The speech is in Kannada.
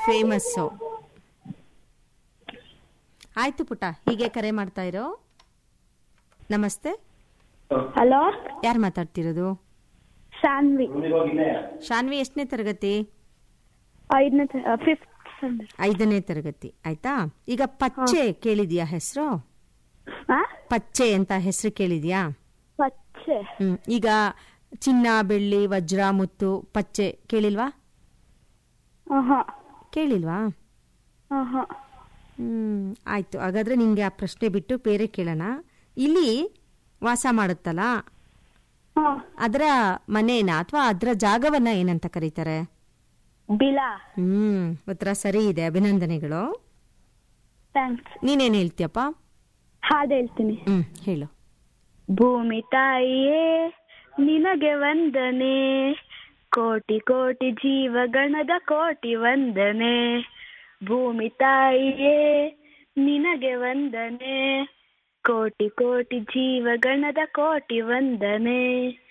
ಫೇಮಸ್ಸು ಆಯ್ತು ಪುಟ ಹೀಗೆ ಕರೆ ಮಾಡ್ತಾ ಇರೋ ನಮಸ್ತೆ ಹಲೋ ಯಾರು ಮಾತಾಡ್ತಿರೋದು ಶಾನ್ವಿ ಶಾನ್ವಿ ಎಷ್ಟನೇ ತರಗತಿ ಐದನೇ ಫಿಫ್ತ್ ಸ್ಟ್ಯಾಂಡರ್ಡ್ ಐದನೇ ತರಗತಿ ಆಯ್ತಾ ಈಗ ಪಚ್ಚೆ ಕೇಳಿದ್ಯಾ ಹೆಸರು ಹಾ ಪಚ್ಚೆ ಅಂತ ಹೆಸರು ಕೇಳಿದ್ಯಾ ಪಚ್ಚೆ ಹ್ಮ್ ಈಗ ಚಿನ್ನ ಬೆಳ್ಳಿ ವಜ್ರ ಮುತ್ತು ಪಚ್ಚೆ ಕೇಳಿಲ್ವಾ ಆಹಾ ಕೇಳಿಲ್ವಾ ಆಹಾ ಹ್ಮ್ ಆಯ್ತು ಹಾಗಾದ್ರೆ ನಿಂಗೆ ಆ ಪ್ರಶ್ನೆ ಬಿಟ್ಟು ಬೇರೆ ಕೇಳೋಣ ಇಲ್ಲಿ ವಾಸ ಮಾಡುತ್ತಲ್ಲ ಹಾ ಅದರ ಮನೇನ ಅಥವಾ ಅದರ ಜಾಗವನ್ನ ಏನಂತ ಕರೀತಾರೆ ಬಿಲಾ ಹ್ಮ್ ಉತ್ತರ ಸರಿ ಇದೆ ಅಭಿನಂದನೆಗಳು ಥ್ಯಾಂಕ್ಸ್ ನೀನೇನ್ ಹೇಳ್ತೀಯಪ್ಪ ಹಾಡು ಹೇಳ್ತೀನಿ ಹ್ಮ್ ಹೇಳು ಭೂಮಿ ತಾಯಿಯೇ ನಿನಗೆ ವಂದನೆ ಕೋಟಿ ಕೋಟಿ ಜೀವಗಣದ ಕೋಟಿ ವಂದನೆ ಭೂಮಿ ತಾಯಿಯೇ ನಿನಗೆ ವಂದನೆ ಕೋಟಿ ಕೋಟಿ ಜೀವಗಣದ ಕೋಟಿ ವಂದನೆ